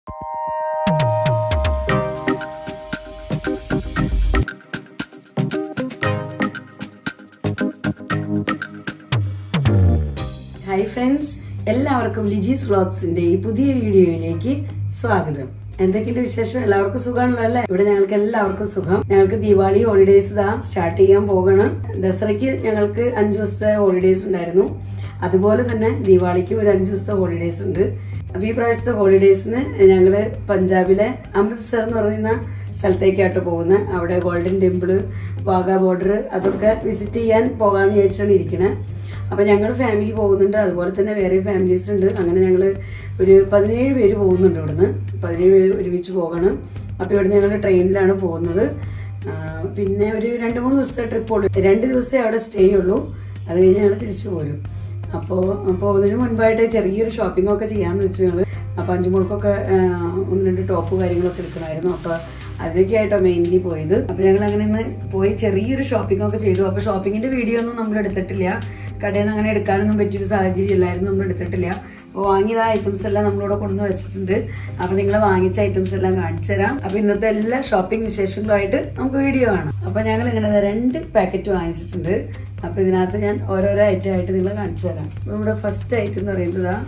Hi friends എല്ലാവർക്കും ലിജീസ് വ്ളോഗ്സിന്റെ ഈ പുതിയ വീഡിയോയിലേക്ക് സ്വാഗതം എന്തൊക്കെയുണ്ട് വിശേഷം എല്ലാവർക്കും സുഖമാണല്ലോ അല്ലേ ഇവിടെ ഞങ്ങൾക്ക് എല്ലാവർക്കും സുഖം ഞങ്ങൾക്ക് ദീപാവലി ഹോളിഡേയ്സ് ഇതാ സ്റ്റാർട്ട് ചെയ്യാൻ പോകണം ദസറയ്ക്ക് ഞങ്ങൾക്ക് അഞ്ചു ദിവസത്തെ ഹോളിഡേയ്സ് ഉണ്ടായിരുന്നു അതുപോലെ തന്നെ ദീപാവലിക്ക് ഒരു അഞ്ചു ദിവസത്തെ ഹോളിഡേയ്സ് ഉണ്ട് അപ്പൊ ഈ പ്രാവശ്യത്തെ ഹോളിഡേയ്സിന് ഞങ്ങള് പഞ്ചാബിലെ അമൃത്സർ എന്ന് പറയുന്ന സ്ഥലത്തേക്കായിട്ട് പോകുന്നത് അവിടെ ഗോൾഡൻ ടെമ്പിള് വാഗ ബോർഡർ അതൊക്കെ വിസിറ്റ് ചെയ്യാൻ പോകാന്ന് വിചാരിച്ചാണ് ഇരിക്കുന്നത് അപ്പൊ ഞങ്ങൾ ഫാമിലി പോകുന്നുണ്ട് അതുപോലെ തന്നെ വേറെ ഫാമിലീസ് ഉണ്ട് അങ്ങനെ ഞങ്ങൾ ഒരു പതിനേഴ് പേര് പോകുന്നുണ്ട് ഇവിടുന്ന് പതിനേഴ് പേര് ഒരുമിച്ച് പോകണം അപ്പോൾ ഇവിടുന്ന് ഞങ്ങൾ ട്രെയിനിലാണ് പോകുന്നത് ആ, പിന്നെ ഒരു രണ്ട് മൂന്ന് ദിവസത്തെ ട്രിപ്പ് ഉള്ളൂ രണ്ട് ദിവസമേ അവിടെ സ്റ്റേ ഉള്ളൂ അത് കഴിഞ്ഞ് ഞങ്ങൾ തിരിച്ചു പോരും അപ്പോൾ പോകുന്നതിന് മുൻപായിട്ട് ചെറിയൊരു ഷോപ്പിംഗ് ഒക്കെ ചെയ്യാമെന്ന് വെച്ചു ഞങ്ങൾ അപ്പോൾ അഞ്ചുമോൾക്കൊക്കെ ആ, ഒന്ന് രണ്ട് ടോപ്പ് കാര്യങ്ങളൊക്കെ എടുക്കണമായിരുന്നു അപ്പോൾ അതിനൊക്കെ ആയിട്ടാണ് മെയിൻലി പോയത് അപ്പോൾ ഞങ്ങൾ അങ്ങനെ ഇന്ന് പോയി ചെറിയൊരു ഷോപ്പിംഗ് ഒക്കെ ചെയ്തു അപ്പോൾ ഷോപ്പിങ്ങിന്റെ വീഡിയോ ഒന്നും നമ്മൾ എടുത്തിട്ടില്ല കടയിൽ നിന്ന് അങ്ങനെ എടുക്കാനൊന്നും പറ്റിയൊരു സാഹചര്യം ഇല്ലായിരുന്നു നമ്മൾ എടുത്തിട്ടില്ല അപ്പോൾ വാങ്ങിയത് ഐറ്റംസ് എല്ലാം നമ്മളിവിടെ കൊണ്ടുവന്ന് വെച്ചിട്ടുണ്ട് അപ്പോൾ നിങ്ങൾ വാങ്ങിച്ച ഐറ്റംസ് എല്ലാം കാണിച്ചു തരാം അപ്പോൾ ഇന്നത്തെ എല്ലാ ഷോപ്പിംഗ് വിശേഷങ്ങളുമായിട്ട് നമുക്ക് വീഡിയോ കാണാം അപ്പോൾ ഞങ്ങൾ ഇങ്ങനെ ദാ രണ്ട് പാക്കറ്റ് വാങ്ങിച്ചിട്ടുണ്ട് അപ്പോൾ ഇതിനകത്ത് ഞാൻ ഓരോരോ ഐറ്റം ആയിട്ട് നിങ്ങളെ കാണിച്ചു തരാം അപ്പോൾ നമ്മുടെ ഫസ്റ്റ് ഐറ്റം എന്ന് പറയുന്നത് ദാ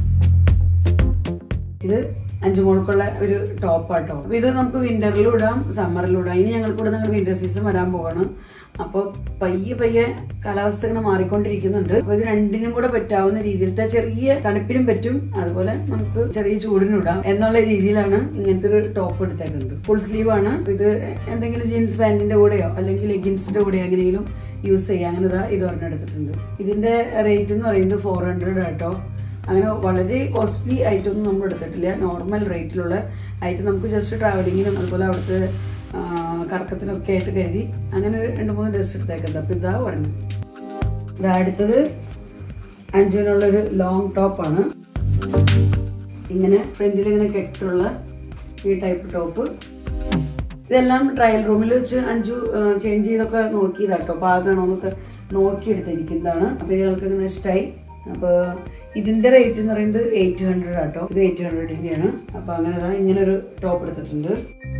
ഇത് അഞ്ചു മോൾക്കുള്ള ഒരു ടോപ്പാട്ടോ അപ്പൊ ഇത് നമുക്ക് വിന്ററിലും ഇടാം സമ്മറിലും ഇടാം ഇനി ഞങ്ങൾക്ക് ഇവിടെ നിങ്ങൾ വിന്റർ സീസൺ വരാൻ പോവാണ് അപ്പോൾ പയ്യെ പയ്യെ കാലാവസ്ഥ ഇങ്ങനെ മാറിക്കൊണ്ടിരിക്കുന്നുണ്ട് അപ്പൊ ഇത് രണ്ടിനും കൂടെ പറ്റാവുന്ന രീതിയിലത്തെ ചെറിയ തണുപ്പിനും പറ്റും അതുപോലെ നമുക്ക് ചെറിയ ചൂടിനും ഇടാം എന്നുള്ള രീതിയിലാണ് ഇങ്ങനത്തെ ഒരു ടോപ്പ് എടുത്തേക്കുന്നത് ഫുൾ സ്ലീവ് ആണ് ഇത് എന്തെങ്കിലും ജീൻസ് പാന്റിന്റെ കൂടെയോ അല്ലെങ്കിൽ ലെഗിൻസിന്റെ കൂടെയോ എങ്ങനെയെങ്കിലും യൂസ് ചെയ്യാം അങ്ങനെ ഇതാ ഇത് ഒരെണ്ണം എടുത്തിട്ടുണ്ട് ഇതിന്റെ റേറ്റ് എന്ന് പറയുന്നത് ഫോർ ഹൺഡ്രഡ് ആട്ടോ അങ്ങനെ വളരെ കോസ്റ്റ്ലി ആയിട്ടൊന്നും നമ്മൾ എടുത്തിട്ടില്ല നോർമൽ റേറ്റിലുള്ള ആയിട്ട് നമുക്ക് ജസ്റ്റ് ട്രാവലിങ്ങിനും അതുപോലെ അവിടുത്തെ ആ, കറക്കത്തിനൊക്കെ ആയിട്ട് കരുതി അങ്ങനെ ഒരു രണ്ട് മൂന്ന് ഡ്രസ്സ് എടുത്തേക്കുന്നത് അപ്പം ഇതാ ഒരെണ്ണം ഇതാ അടുത്തത് അഞ്ചിനുള്ളൊരു ലോങ് ടോപ്പാണ് ഇങ്ങനെ ഫ്രണ്ടിൽ ഇങ്ങനെ കെട്ടുള്ള ഈ ടൈപ്പ് ടോപ്പ് ഇതെല്ലാം ട്രയൽ റൂമിൽ വെച്ച് അഞ്ചു ചേഞ്ച് ചെയ്തൊക്കെ നോക്കിയതാട്ടോ പാകണോ എന്നൊക്കെ നോക്കിയെടുത്തിരിക്കുന്നതാണ് അപ്പൊ ഇയാൾക്ക് ഇങ്ങനെ ഇഷ്ടമായി അപ്പൊ ഇതിന്റെ റേറ്റ് എന്ന് പറയുന്നത് എയ്റ്റ് ഹൺഡ്രഡ് ആട്ടോ ഇത് എയ്റ്റ് ഹൺഡ്രഡിന്റെയാണ് അപ്പൊ അങ്ങനെ ദാ ഇങ്ങനെ ഒരു ടോപ്പ് എടുത്തിട്ടുണ്ട്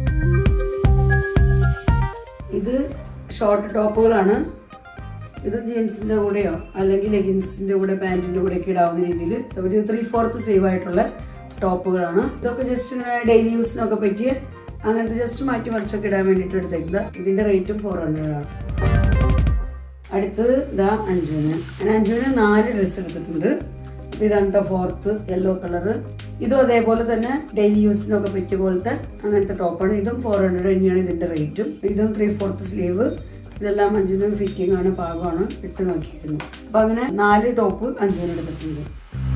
ഇത് ഷോർട്ട് ടോപ്പുകളാണ് ഇത് ജീൻസിന്റെ കൂടെയോ അല്ലെങ്കിൽ ലെഗിൻസിന്റെ കൂടെ പാന്റിന്റെ കൂടെ ഒക്കെ ഇടാവുന്ന രീതിയിൽ ഒരു ത്രീ ഫോർത്ത് സ്ലീവ് ആയിട്ടുള്ള ടോപ്പുകളാണ് ഇതൊക്കെ ജസ്റ്റ് ഇങ്ങനെ ഡെയിലി യൂസിനൊക്കെ പറ്റിയ അങ്ങനത്തെ ജസ്റ്റ് മാറ്റി മറിച്ചൊക്കെ ഇടാൻ വേണ്ടിയിട്ട് എടുത്തേക്കുന്നത് ഇതിന്റെ റേറ്റും ഫോർ ഹൺഡ്രഡ് ആണ് അടുത്തത് ഇതാ അഞ്ജുവിന് ഞാൻ അഞ്ജുവിന് നാല് ഡ്രസ്സ് എടുത്തിട്ടുണ്ട് അപ്പൊ ഇതാണ് ട്ടോ ഫോർത്ത് യെല്ലോ കളറ് ഇതും അതേപോലെ തന്നെ ഡെയിലി യൂസിനൊക്കെ പറ്റിയ പോലത്തെ അങ്ങനത്തെ ടോപ്പാണ് ഇതും ഫോർ ഹൺഡ്രഡ് തന്നെയാണ് ഇതിന്റെ റേറ്റും ഇതും ത്രീ ഫോർത്ത് സ്ലീവ് ഇതെല്ലാം അഞ്ജുവിന് ഫിറ്റിംഗ് ആണ് പാകമാണ് ഇട്ട് നോക്കിയിരുന്നു അപ്പൊ അങ്ങനെ നാല് ടോപ്പ് അഞ്ജുവിന് എടുത്തിട്ടുണ്ട്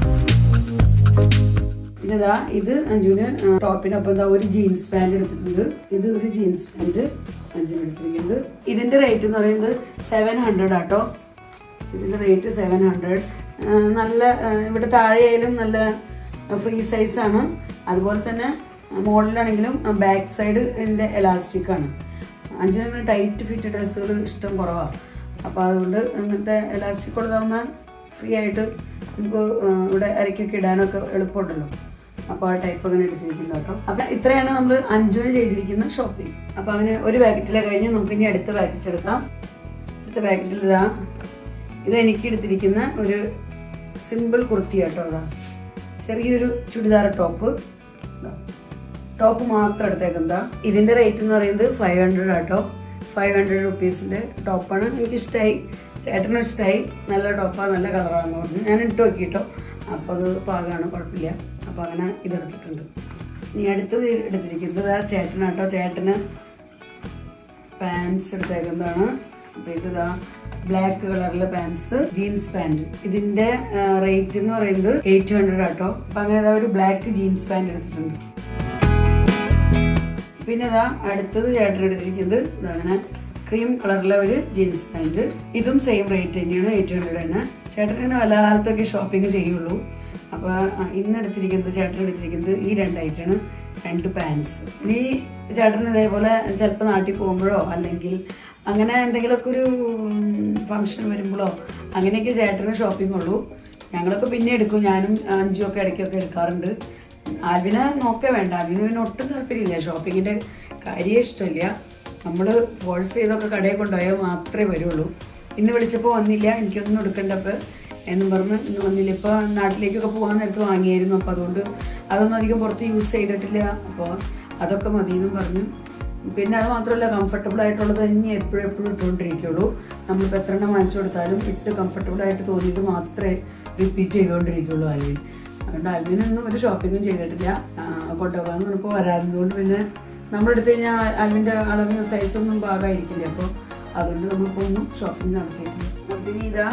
പിന്നെ ഇതാ ഇത് അഞ്ജുവിന് ടോപ്പിനൊപ്പം ഇതാ ഒരു ജീൻസ് പാന്റ് എടുത്തിട്ടുണ്ട് ഇത് ഒരു ജീൻസ് പാന്റ് അഞ്ജുവിന് എടുത്തിരിക്കുന്നത് ഇതിന്റെ റേറ്റ് എന്ന് പറയുന്നത് സെവൻ ഹൺഡ്രഡ് ആട്ടോ ഇതിന്റെ റേറ്റ് സെവൻ ഹൺഡ്രഡ് നല്ല ആ, ഇവിടെ താഴെയായാലും നല്ല ഫ്രീ സൈസ് ആണ് അതുപോലെ തന്നെ മോഡലാണെങ്കിലും ബാക്ക് സൈഡ് ഇതിന്റെ എലാസ്റ്റിക് ആണ് അഞ്ചിന് ടൈറ്റ് ഫിറ്റ് ഡ്രസ്സുകൾ ഇഷ്ടം കുറവാണ് അപ്പോൾ അതുകൊണ്ട് ഇങ്ങനത്തെ എലാസ്റ്റിക് ഉള്ളതാകുമ്പോൾ ഫ്രീ ആയിട്ട് നമുക്ക് ആ, ഇവിടെ അരക്കൊക്കെ ഇടാനൊക്കെ എളുപ്പമുണ്ടല്ലോ അപ്പോൾ ആ ടൈപ്പ് അങ്ങനെ എടുത്തിരിക്കുന്നത് കേട്ടോ അപ്പം ഇത്രയാണ് നമ്മൾ അഞ്ചുവിന് ചെയ്തിരിക്കുന്ന ഷോപ്പിംഗ് അപ്പോൾ അങ്ങനെ ഒരു പാക്കറ്റിലെ കഴിഞ്ഞ് നമുക്ക് ഇനി അടുത്ത പാക്കറ്റ് എടുക്കാം അടുത്ത പാക്കറ്റിൽ ഇതാ ഇത് എനിക്ക് എടുത്തിരിക്കുന്ന ഒരു സിമ്പിൾ കുർത്തി കേട്ടോ അതാ ചെറിയൊരു ചുടിദാർ ടോപ്പ് ഇതാ. ടോപ്പ് മാത്രം എടുത്തേക്കെന്താ ഇതിന്റെ റേറ്റ് എന്ന് പറയുന്നത് ഫൈവ് ഹൺഡ്രഡ് ആട്ടോ ഫൈവ് ഹൺഡ്രഡ് റുപ്പീസിന്റെ ടോപ്പാണ് എനിക്ക് ഇഷ്ടമായി ചേട്ടനും ഇഷ്ടമായി നല്ല ടോപ്പാണ് നല്ല കളറാണെന്ന് പറഞ്ഞു ഞാൻ ഇട്ട് നോക്കിട്ടോ അപ്പോൾ അത് പാകമാണ് കുഴപ്പമില്ല അപ്പോൾ അങ്ങനെ ഇതെടുത്തിട്ടുണ്ട് ഇനി അടുത്തത് എടുത്തിരിക്കുന്നത് ആ ചേട്ടനാട്ടോ ചേട്ടന് പാൻസ് എടുത്തേക്കുന്നതാണ് അപ്പൊ ഇതാ ബ്ലാക്ക് കളറിലെ പാൻസ് ജീൻസ് പാന്റ് ഇതിന്റെ റേറ്റ് എന്ന് പറയുന്നത് എയ്റ്റ് ഹൺഡ്രഡ് ആട്ടോ അപ്പൊ അങ്ങനെ ഇതാ ഒരു ബ്ലാക്ക് ജീൻസ് പാന്റ് എടുത്തിട്ടുണ്ട് പിന്നെ ഇതാ അടുത്തത് ചേട്ടൻ എടുത്തിരിക്കുന്നത് ഇതാ അങ്ങനെ ക്രീം കളറിലെ ഒരു ജീൻസ് പാന്റ് ഇതും സെയിം റേറ്റ് തന്നെയാണ് എയ്റ്റ് ഹൺഡ്രഡ് തന്നെ ചേട്ടൻ ഇങ്ങനെ വല്ല കാലത്തൊക്കെ ഷോപ്പിംഗ് ചെയ്യുള്ളൂ അപ്പൊ ആ, ഇന്ന് എടുത്തിരിക്കുന്നത് ചേട്ടൻ എടുത്തിരിക്കുന്നത് ഈ രണ്ട് ഐറ്റാണ് രണ്ട് പാൻസ് ഇനി ചേട്ടൻ ഇതേപോലെ ചിലപ്പോൾ നാട്ടിൽ പോകുമ്പോഴോ അല്ലെങ്കിൽ അങ്ങനെ എന്തെങ്കിലുമൊക്കെ ഒരു ഫംഗ്ഷൻ വരുമ്പോഴോ അങ്ങനെയൊക്കെ ചേട്ടന് ഷോപ്പിംഗ് ഉള്ളൂ ഞങ്ങളൊക്കെ പിന്നെ എടുക്കും ഞാനും അഞ്ചും ഒക്കെ ഇടയ്ക്കൊക്കെ എടുക്കാറുണ്ട് ആൽവിനെ നോക്കേ വേണ്ട ആൽവിന് പിന്നെ ഒട്ടും താല്പര്യമില്ല ഷോപ്പിങ്ങിന്റെ കാര്യം ഇഷ്ടമില്ല നമ്മൾ ഫോഴ്സ് ചെയ്തൊക്കെ കടയിൽ കൊണ്ടുപോയാൽ മാത്രമേ വരുള്ളൂ ഇന്ന് വിളിച്ചപ്പോൾ വന്നില്ല എനിക്കൊന്നും എടുക്കണ്ടപ്പോൾ എന്നും പറഞ്ഞ് ഇന്ന് വന്നില്ല ഇപ്പോൾ നാട്ടിലേക്കൊക്കെ പോകാൻ നേരത്ത് വാങ്ങിയായിരുന്നു അപ്പോൾ അതുകൊണ്ട് അതൊന്നും അധികം പുറത്ത് യൂസ് ചെയ്തിട്ടില്ല അപ്പോൾ അതൊക്കെ മതി എന്നും പറഞ്ഞു പിന്നെ അത് മാത്രമല്ല കംഫർട്ടബിൾ ആയിട്ടുള്ളത് തന്നെ എപ്പോഴും എപ്പോഴും ഇട്ടുകൊണ്ടിരിക്കുള്ളൂ നമ്മളിപ്പോൾ എത്ര എണ്ണം വാങ്ങിച്ചു കൊടുത്താലും ഇട്ട് കംഫർട്ടബിൾ ആയിട്ട് തോന്നിയിട്ട് മാത്രമേ റിപ്പീറ്റ് ചെയ്തുകൊണ്ടിരിക്കുള്ളൂ ആൽവിൻ അതുകൊണ്ട് ആൽവിനൊന്നും ഒരു ഷോപ്പിങ്ങും ചെയ്തിട്ടില്ല ആ, കൊണ്ടുപോകാന്ന് പറഞ്ഞപ്പോൾ വരാത്തതുകൊണ്ട് പിന്നെ നമ്മളെടുത്ത് കഴിഞ്ഞാൽ ആൽവിൻ്റെ അളവിന് സൈസൊന്നും ഭാഗമായിരിക്കില്ല അപ്പോൾ അതുകൊണ്ട് നമ്മളിപ്പോൾ ഒന്നും ഷോപ്പിംഗ് നടത്തിയിട്ടില്ല അപ്പം ഇനി ഇതാ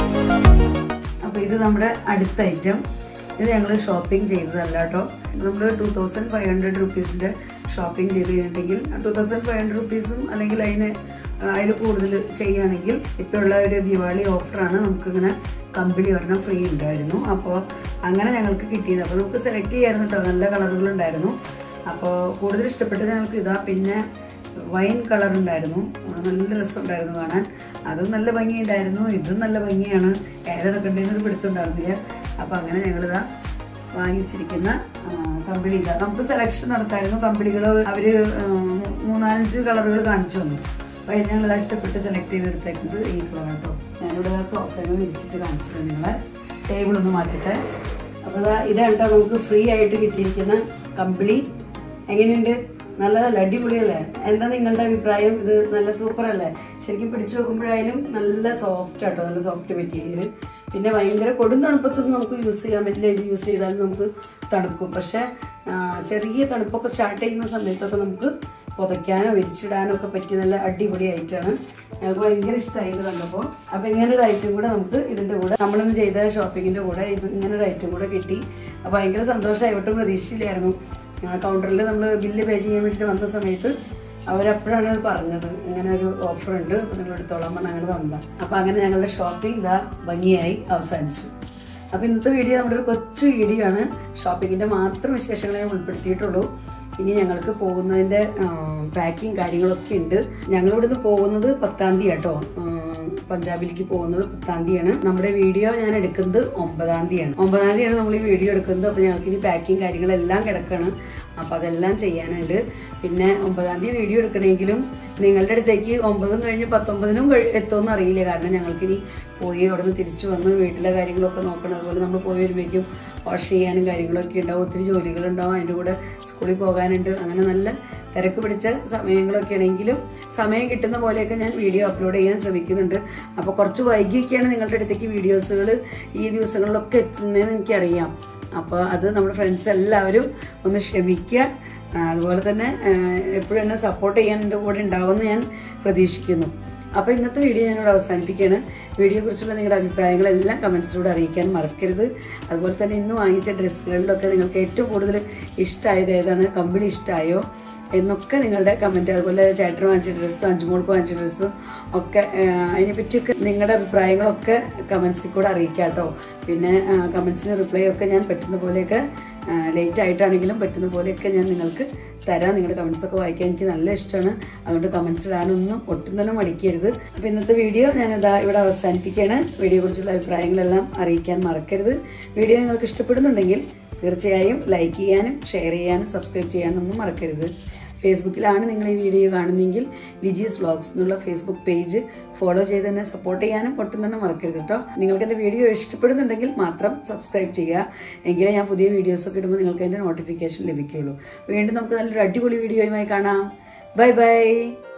അപ്പോൾ ഇത് നമ്മുടെ അടുത്ത ഐറ്റം ഇത് ഞങ്ങൾ ഷോപ്പിംഗ് ചെയ്തതല്ല കേട്ടോ നമ്മൾ ടു തൗസൻഡ് ഫൈവ് ഹൺഡ്രഡ് റുപ്പീസിൻ്റെ ഷോപ്പിംഗ് ചെയ്ത് കഴിഞ്ഞിട്ടുണ്ടെങ്കിൽ ടു തൗസൻഡ് ഫൈവ് ഹൺഡ്രഡ് റുപ്പീസും അല്ലെങ്കിൽ അതിന് അതിൽ കൂടുതൽ ചെയ്യുകയാണെങ്കിൽ ഇപ്പോൾ ഉള്ള ഒരു ദിവാളി ഓഫറാണ് നമുക്കിങ്ങനെ കമ്പിളി ഒരെണ്ണം ഫ്രീ ഉണ്ടായിരുന്നു അപ്പോൾ അങ്ങനെ ഞങ്ങൾക്ക് കിട്ടിയത് അപ്പോൾ നമുക്ക് സെലക്ട് ചെയ്യായിരുന്നു കേട്ടോ നല്ല കളറുകളുണ്ടായിരുന്നു അപ്പോൾ കൂടുതൽ ഇഷ്ടപ്പെട്ടത് ഞങ്ങൾക്ക് ഇതാ പിന്നെ വൈൻ കളർ ഉണ്ടായിരുന്നു അത് നല്ല രസമുണ്ടായിരുന്നു കാണാൻ അതും നല്ല ഭംഗിയുണ്ടായിരുന്നു ഇതും നല്ല ഭംഗിയാണ് ഏതെടുക്കണ്ടേന്ന് ഒരു പിടുത്തുണ്ടായിരുന്നില്ല അപ്പോൾ അങ്ങനെ ഞങ്ങളിതാ വാങ്ങിച്ചിരിക്കുന്ന ആ, കമ്പിളി ഇതാ നമുക്ക് സെലക്ഷൻ നടത്തായിരുന്നു കമ്പിളികൾ അവർ മൂന്നാലഞ്ച് കളറുകൾ കാണിച്ചു തന്നു അപ്പോൾ അതിന് ഞങ്ങൾ ഇഷ്ടപ്പെട്ട് സെലക്ട് ചെയ്തെടുത്തേക്കുന്നത് ഈ കളർ കേട്ടോ ഞാനിവിടെ സോഫയിൽ വിരിച്ചിട്ട് കാണിച്ചിട്ടുണ്ട് നിങ്ങളെ ടേബിൾ ഒന്ന് മാറ്റിട്ടെ അപ്പോൾ ഇതാ ഇതാണ് കേട്ടോ നമുക്ക് ഫ്രീ ആയിട്ട് കിട്ടിയിരിക്കുന്ന കമ്പിളി എങ്ങനെയുണ്ട് നല്ലതല്ല അടിപൊളിയല്ലേ എന്താ നിങ്ങളുടെ അഭിപ്രായം ഇത് നല്ല സൂപ്പർ അല്ലേ ശരിക്കും പിടിച്ചു നോക്കുമ്പോഴായാലും നല്ല സോഫ്റ്റ് ആട്ടോ നല്ല സോഫ്റ്റ് മെറ്റീരിയൽ പിന്നെ ഭയങ്കര കൊടും തണുപ്പത്തൊന്നും നമുക്ക് യൂസ് ചെയ്യാൻ പറ്റില്ല ഇത് യൂസ് ചെയ്താൽ നമുക്ക് തണുക്കും പക്ഷേ ആ, ചെറിയ തണുപ്പൊക്കെ സ്റ്റാർട്ട് ചെയ്യുന്ന സമയത്തൊക്കെ നമുക്ക് പുതയ്ക്കാനോ വിരിച്ചിടാനോ ഒക്കെ പറ്റിയ നല്ല അടിപൊളി ഐറ്റാണ് ഞങ്ങൾക്ക് ഭയങ്കര ഇഷ്ടമായി ഇത് കണ്ടപ്പോൾ അപ്പോൾ ഇങ്ങനെ ഒരു ഐറ്റം കൂടെ നമുക്ക് ഇതിൻ്റെ കൂടെ നമ്മളിന്ന് ചെയ്ത ഷോപ്പിങ്ങിൻ്റെ കൂടെ ഇത് ഇങ്ങനെ ഒരു ഐറ്റം കൂടെ കിട്ടി അപ്പോൾ ഭയങ്കര സന്തോഷമായി ഒട്ടും പ്രതീക്ഷിച്ചില്ലായിരുന്നു കൗണ്ടറിൽ നമ്മൾ ബില്ല് പേ ചെയ്യാൻ വേണ്ടിയിട്ട് വന്ന സമയത്ത് അവരപ്പോഴാണ് ഇത് പറഞ്ഞത് ഇങ്ങനെ ഒരു ഓഫർ ഉണ്ട് അപ്പോൾ നിങ്ങൾ എടുത്തോളാൻ പറഞ്ഞ് അങ്ങനെ തന്നതാണ് അപ്പോൾ അങ്ങനെ ഞങ്ങളുടെ ഷോപ്പിംഗ് ഇതാ ഭംഗിയായി അവസാനിച്ചു അപ്പോൾ ഇന്നത്തെ വീഡിയോ നമ്മുടെ ഒരു കൊച്ചു വീഡിയോ ആണ് ഷോപ്പിങ്ങിൻ്റെ മാത്രം വിശേഷങ്ങളെ ഞാൻ ഉൾപ്പെടുത്തിയിട്ടുള്ളൂ ഇനി ഞങ്ങൾക്ക് പോകുന്നതിൻ്റെ പാക്കിങ് കാര്യങ്ങളൊക്കെ ഉണ്ട് ഞങ്ങൾ ഇവിടുന്ന് പോകുന്നത് പത്താം തീയതി കേട്ടോ പഞ്ചാബിലേക്ക് പോകുന്നത് പത്താം തീയതിയാണ് നമ്മുടെ വീഡിയോ ഞാൻ എടുക്കുന്നത് ഒമ്പതാം തീയതിയാണ് ഒമ്പതാം തീയതിയാണ് നമ്മൾ ഈ വീഡിയോ എടുക്കുന്നത് അപ്പോൾ ഞങ്ങൾക്ക് ഇനി പാക്കിങ് കാര്യങ്ങളെല്ലാം കിടക്കാണ് അപ്പോൾ അതെല്ലാം ചെയ്യാനുണ്ട് പിന്നെ ഒമ്പതാം തീയതി വീഡിയോ എടുക്കണമെങ്കിലും നിങ്ങളുടെ അടുത്തേക്ക് ഒമ്പതും കഴിഞ്ഞ് പത്തൊമ്പതിനും കഴി- എത്തുമെന്ന് അറിയില്ല കാരണം ഞങ്ങൾക്കിനി പോയി അവിടെ നിന്ന് തിരിച്ചു വന്ന് വീട്ടിലെ കാര്യങ്ങളൊക്കെ നോക്കണം അതുപോലെ നമ്മൾ പോയി വരുമ്പോഴേക്കും വാഷ് ചെയ്യാനും കാര്യങ്ങളൊക്കെ ഉണ്ടാവും ഒത്തിരി ജോലികളുണ്ടാവും അതിൻ്റെ കൂടെ സ്കൂളിൽ പോകാനുണ്ട് അങ്ങനെ നല്ല തിരക്ക് പിടിച്ച സമയങ്ങളൊക്കെ ആണെങ്കിലും സമയം കിട്ടുന്ന പോലെയൊക്കെ ഞാൻ വീഡിയോ അപ്ലോഡ് ചെയ്യാൻ ശ്രമിക്കുന്നുണ്ട് അപ്പോൾ കുറച്ച് വൈകിയൊക്കെയാണ് നിങ്ങളുടെ അടുത്തേക്ക് വീഡിയോസുകൾ ഈ ദിവസങ്ങളിലൊക്കെ എത്തുന്നതെന്ന് എനിക്കറിയാം അപ്പോൾ അത് നമ്മുടെ ഫ്രണ്ട്സ് എല്ലാവരും ഒന്ന് ക്ഷമിക്കുക ആ, അതുപോലെ തന്നെ എപ്പോഴും എന്നെ സപ്പോർട്ട് ചെയ്യാൻ എൻ്റെ കൂടെ ഉണ്ടാവുമെന്ന് ഞാൻ പ്രതീക്ഷിക്കുന്നു അപ്പോൾ ഇന്നത്തെ വീഡിയോ ഞാനിവിടെ അവസാനിപ്പിക്കുകയാണ് വീഡിയോയെക്കുറിച്ചുള്ള നിങ്ങളുടെ അഭിപ്രായങ്ങളെല്ലാം കമൻസിലൂടെ അറിയിക്കാൻ മറക്കരുത് അതുപോലെ തന്നെ ഇന്ന് വാങ്ങിച്ച ഡ്രസ്സുകളിലൊക്കെ നിങ്ങൾക്ക് ഏറ്റവും കൂടുതൽ ഇഷ്ടമായത് ഏതാണ് കമ്പിളി ഇഷ്ടമായോ എന്നൊക്കെ നിങ്ങളുടെ കമൻറ്റ് അതുപോലെ ചേട്ടന് വാങ്ങിച്ച ഡ്രസ്സും അഞ്ചുമോൾക്ക് വാങ്ങിച്ച ഡ്രസ്സും ഒക്കെ ആ, അതിനെപ്പറ്റിയൊക്കെ നിങ്ങളുടെ അഭിപ്രായങ്ങളൊക്കെ കമൻസിൽ കൂടെ അറിയിക്കാം കേട്ടോ പിന്നെ കമൻസിന് റിപ്ലൈ ഒക്കെ ഞാൻ പറ്റുന്ന പോലെയൊക്കെ ലേറ്റ് ആയിട്ടാണെങ്കിലും പറ്റുന്ന പോലെയൊക്കെ ഞാൻ നിങ്ങൾക്ക് തരാം നിങ്ങളുടെ കമൻസ് ഒക്കെ വായിക്കാൻ എനിക്ക് നല്ല ഇഷ്ടമാണ് അതുകൊണ്ട് കമൻസ് ഇടാനൊന്നും ഒട്ടും തന്നെ മടിക്കരുത് അപ്പോൾ ഇന്നത്തെ വീഡിയോ ഞാനിതാ ഇവിടെ അവസാനിപ്പിക്കുകയാണ് വീഡിയോയെക്കുറിച്ചുള്ള അഭിപ്രായങ്ങളെല്ലാം അറിയിക്കാൻ മറക്കരുത് വീഡിയോ നിങ്ങൾക്ക് ഇഷ്ടപ്പെടുന്നുണ്ടെങ്കിൽ തീർച്ചയായും ലൈക്ക് ചെയ്യാനും ഷെയർ ചെയ്യാനും സബ്സ്ക്രൈബ് ചെയ്യാനൊന്നും മറക്കരുത് ഫേസ്ബുക്കിലാണ് നിങ്ങൾ ഈ വീഡിയോ കാണുന്നതെങ്കിൽ ലിജീസ് വ്ളോഗ്സ് എന്നുള്ള ഫേസ്ബുക്ക് പേജ് ഫോളോ ചെയ്ത് തന്നെ സപ്പോർട്ട് ചെയ്യാനും ഒട്ടും തന്നെ മറക്കരുത് കേട്ടോ നിങ്ങൾക്ക് എൻ്റെ വീഡിയോ ഇഷ്ടപ്പെടുന്നുണ്ടെങ്കിൽ മാത്രം സബ്സ്ക്രൈബ് ചെയ്യുക എങ്കിലേ ഞാൻ പുതിയ വീഡിയോസ് ഒക്കെ ഇടുമ്പോൾ നിങ്ങൾക്ക് അതിൻ്റെ നോട്ടിഫിക്കേഷൻ ലഭിക്കുകയുള്ളൂ വീണ്ടും നമുക്ക് നല്ലൊരു അടിപൊളി വീഡിയോയുമായി കാണാം ബൈ ബൈ